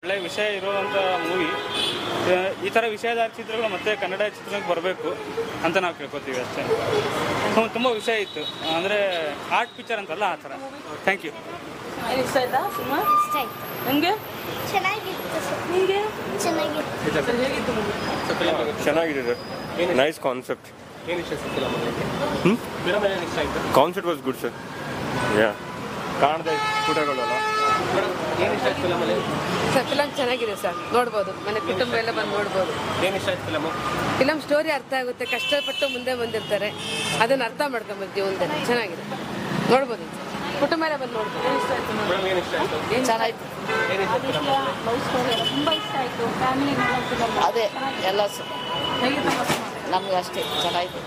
ಒಳ್ಳೆ ವಿಷಯ ಇರುವಂಥ ಮೂವಿ ಈ ಥರ ವಿಷಯಧಾರ ಚಿತ್ರಗಳು ಮತ್ತೆ ಕನ್ನಡ ಚಿತ್ರಕ್ಕೆ ಬರಬೇಕು ಅಂತ ನಾವು ಕೇಳ್ಕೊತೀವಿ ಅಷ್ಟೇ ಹ್ಮ್, ತುಂಬ ವಿಷಯ ಇತ್ತು ಅಂದರೆ ಆರ್ಟ್ ಪಿಕ್ಚರ್ ಅಂತಲ್ಲ ಆ ಥರ ಥ್ಯಾಂಕ್ ಯು ಏನು ಇಷ್ಟ ಆಯ್ತಾ ಸಿನಿಮಾ ಇಷ್ಟ ಆಯ್ತು ನಿಮಗೆ ಚೆನ್ನಾಗಿತ್ತು ನಿಮಗೆ ಚೆನ್ನಾಗಿತ್ತು ಸರ್ ಹೇಗಿತ್ತು ಮೂವಿ ಚೆನ್ನಾಗಿದೆ ಸರ್ ನೈಸ್ ಕಾನ್ಸೆಪ್ಟ್ ಏನು ಇಷ್ಟ ಆಯ್ತು ಫಿಲಮ್ ಹ್ಮ್? ಫಿಲಮ್ ಏನು ಇಷ್ಟ ಆಯ್ತು concept was good sir yeah ಕಾಣದೆ ಪುಟಗಳಲ್ಲ ಮೇಡಮ್ ಏನು ಇಷ್ಟ ಆಯ್ತು ಫಿಲಮಲ್ಲಿ ಸರ್ ಫಿಲಮ್ ಚೆನ್ನಾಗಿದೆ ಸರ್ ನೋಡ್ಬೋದು ಮನೆ ಕುಟುಂಬ ಎಲ್ಲ ಬಂದು ನೋಡ್ಬೋದು ಏನು ಇಷ್ಟ ಆಯ್ತು ಫಿಲಮು ಫಿಲಮ್ ಸ್ಟೋರಿ ಅರ್ಥ ಆಗುತ್ತೆ ಕಷ್ಟಪಟ್ಟು ಮುಂದೆ ಬಂದಿರ್ತಾರೆ ಅದನ್ನು ಅರ್ಥ ಮಾಡ್ಕೊಂಬೋದು ಜೀವನದಲ್ಲಿ ಚೆನ್ನಾಗಿದೆ ನೋಡ್ಬೋದು ಕುಟುಂಬ ಎಲ್ಲ ಬಂದು ನೋಡ್ಬೋದು ಮೇಡಮ್ ಏನು ಇಷ್ಟ ಆಯ್ತು ಚೆನ್ನಾಗಿತ್ತು ಏನು ಇಷ್ಟ ಆಯ್ತು ಫಿಲಮ್ ಲವ್ ಸ್ಟೋರಿ ಎಲ್ಲ ತುಂಬ ಇಷ್ಟ ಆಯಿತು ಫ್ಯಾಮಿಲಿ ಫಿಲಮ್ ಅದೇ ಎಲ್ಲ ಹೇಗಿತ್ತು ನಮ್ಗೆ ಅಷ್ಟೇ ಚೆನ್ನಾಗಿತ್ತು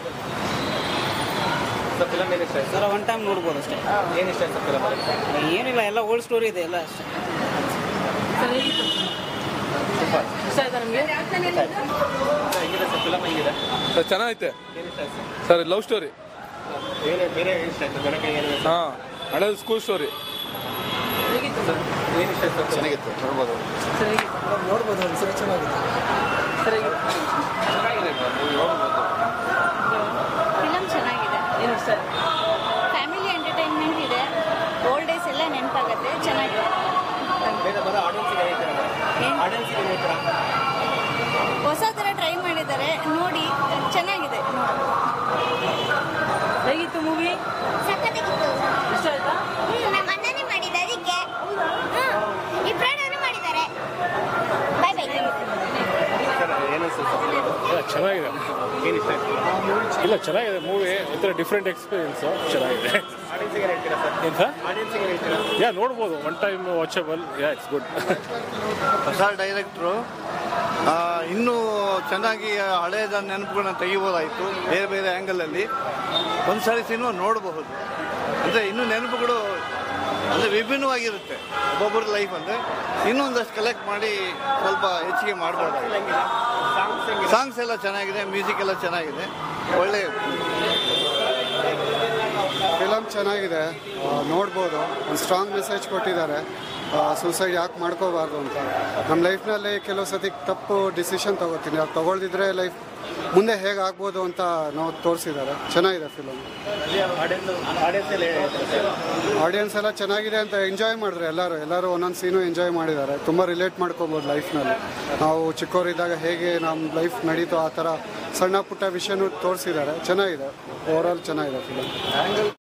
ಸರ್ ಫಿಲಮ್ ಏನು ಇಷ್ಟ ಆಯ್ತು ಸರ್ ಒನ್ ಟೈಮ್ ನೋಡ್ಬೋದು ಅಷ್ಟೇ ಏನು ಇಷ್ಟ ಆಯ್ತು ಫಿಲಮಲ್ಲಿ ಏನಿಲ್ಲ ಎಲ್ಲ ಓಲ್ಡ್ ಸ್ಟೋರಿ ಇದೆ ಎಲ್ಲ ಅಷ್ಟೇ ಸರ್ ಹೇಗಿತ್ತು ಇಷ್ಟ ಆಯ್ತಾ ನಿಮಗೆ ಹೆಂಗಿದೆ ಸರ್ ಫಿಲಮ್ ಹೆಂಗಿದೆ ಸರ್ ಚೆನ್ನಾಗೈತೆ ಏನು ಇಷ್ಟ ಆಯ್ತು ಸರ್ ಲವ್ ಸ್ಟೋರಿ ಬೇರೆ ಬೇರೆ ಏನು ಇಷ್ಟ ಆಯ್ತು ಬೆಳಗ್ಗೆ ಏನು ಇಷ್ಟ ಹಾಂ ಹಳೇದು ಸ್ಕೂಲ್ ಸ್ಟೋರಿ ಹೇಗಿತ್ತು ಸರ್ ಏನು ಇಷ್ಟ ಆಯ್ತು ಸರ್ ಚೆನ್ನಾಗಿತ್ತು ನೋಡ್ಬೋದು ಸರ್ ಹೇಗಿತ್ತು ನೋಡ್ಬೋದು ಒಂದ್ಸರಿ ಚೆನ್ನಾಗಿದೆ ಸರ್ ಹೇಗಿತ್ತು ಫಿಲಮ್ ಚೆನ್ನಾಗಿದೆ ಏನು ಇಷ್ಟ ಆಯ್ತು ಫ್ಯಾಮಿಲಿ ಎಂಟರ್ಟೈನ್ಮೆಂಟ್ ಇದೆ ಓಲ್ಡ್ ಡೇಸ್ ಎಲ್ಲ ನೆನಪಾಗತ್ತೆ ಚೆನ್ನಾಗಿದೆ ಬೇರೆ ಬರೋ ಆಡಿಯನ್ಸಿಗೆ ಏನು ಹೇಳ್ತೀರಾ ಏನ್? ಆಡಿಯನ್ಸಿಗೆ ಏನು ಹೇಳ್ತೀರಾ ಹೊಸ ಥರ ಟ್ರೈ ಮಾಡಿದ್ದಾರೆ ನೋಡಿ ಚೆನ್ನಾಗಿದೆ ಹೇಗಿತ್ತು ಮೂವಿ ಸಖತ್ತಾಗಿತ್ತು ಇಷ್ಟ ಆಯ್ತಾ ನಮ್ಮ ಅಣ್ಣನೇ ಮಾಡಿದ ಅದಕ್ಕೆ ಇಬ್ಬರಣ್ಣನೂ ಮಾಡಿದ್ದಾರೆ ಬಾಯ್ ಬಾಯ್ ಸರ್ ಏನು ಅನ್ಸುತ್ತೆ ಫಿಲಮ್ ಚೆನ್ನಾಗಿದೆ ಏನು ಇಷ್ಟ ಆಯ್ತು ಇಲ್ಲ ಚೆನ್ನಾಗಿದೆ ಮೂವಿ ಒಂಥರ ಡಿಫ್ರೆಂಟ್ ಎಕ್ಸ್ಪೀರಿಯನ್ಸು ಚೆನ್ನಾಗಿದೆ ಆಡಿಯನ್ಸಿಗೆ ಏನು ಹೇಳ್ತೀರಾ ಸರ್ ಏನು ಸರ್ ಆಡಿಯನ್ಸಿಗೆ ಏನು ಹೇಳ್ತೀರಾ ಯಾ ನೋಡ್ಬೋದು one time watchable yeah it's good ಹೊಸ ಡೈರೆಕ್ಟ್ರು ಇನ್ನೂ ಚೆನ್ನಾಗಿ ಹಳೆಯದ ನೆನಪುಗಳನ್ನ ತೆಗಿಬೋದಾಯಿತು ಬೇರೆ ಬೇರೆ ಆ್ಯಂಗಲಲ್ಲಿ ಒಂದು ಸಾರಿ ಸಿನಿಮಾ ನೋಡಬಹುದು ಅಂದರೆ ಇನ್ನೂ ನೆನಪುಗಳು ಅಂದರೆ ವಿಭಿನ್ನವಾಗಿರುತ್ತೆ ಒಬ್ಬೊಬ್ಬರ ಲೈಫ್ ಅಂದರೆ ಇನ್ನೂ ಒಂದಷ್ಟು ಕಲೆಕ್ಟ್ ಮಾಡಿ ಸ್ವಲ್ಪ ಹೆಚ್ಚಿಗೆ ಮಾಡ್ಬೋದಾಗಿದೆ ಸಾಂಗ್ಸ್ ಹೆಂಗಿದೆ ಸಾಂಗ್ಸ್ ಎಲ್ಲ ಚೆನ್ನಾಗಿದೆ ಮ್ಯೂಸಿಕ್ ಎಲ್ಲ ಚೆನ್ನಾಗಿದೆ ಒಳ್ಳೆ ಫಿಲಮ್ ಚೆನ್ನಾಗಿದೆ ಆ, ನೋಡ್ಬೋದು ಒಂದು ಸ್ಟ್ರಾಂಗ್ ಮೆಸೇಜ್ ಕೊಟ್ಟಿದ್ದಾರೆ ಸೂಸೈಡ್ ಯಾಕೆ ಮಾಡ್ಕೋಬಾರ್ದು ಅಂತ ನಮ್ಮ ಲೈಫ್ನಲ್ಲಿ ಕೆಲವು ಸತಿ ತಪ್ಪು ಡಿಸಿಷನ್ ತಗೋತೀನಿ ಅದು ತಗೊಳ್ದಿದ್ರೆ ಲೈಫ್ ಮುಂದೆ ಹೇಗೆ ಆಗ್ಬೋದು ಅಂತ ನಾವು ತೋರಿಸಿದ್ದಾರೆ ಚೆನ್ನಾಗಿದೆ ಫಿಲಮ್ ಆಡಿಯನ್ಸ್ ಆಡಿಯನ್ಸ್ ಎಲ್ಲ ಏನು ಹೇಳ್ತೀರಾ ಸರ್ ಆಡಿಯನ್ಸ್ ಎಲ್ಲ ಚೆನ್ನಾಗಿದೆ ಅಂತ ಎಂಜಾಯ್ ಮಾಡಿದ್ರೆ ಎಲ್ಲರೂ ಎಲ್ಲರೂ ಒಂದೊಂದು ಸೀನು ಎಂಜಾಯ್ ಮಾಡಿದ್ದಾರೆ ತುಂಬ ರಿಲೇಟ್ ಮಾಡ್ಕೊಬೋದು ಲೈಫ್ನಲ್ಲಿ ನಾವು ಚಿಕ್ಕವರಿದ್ದಾಗ ಹೇಗೆ ನಮ್ಮ ಲೈಫ್ ನಡೀತೋ ಆ ಥರ ಸಣ್ಣ ಪುಟ್ಟ ವಿಷಯನೂ ತೋರಿಸಿದ್ದಾರೆ ಚೆನ್ನಾಗಿದೆ ಓವರಾಲ್ ಚೆನ್ನಾಗಿದೆ ಫಿಲಮ್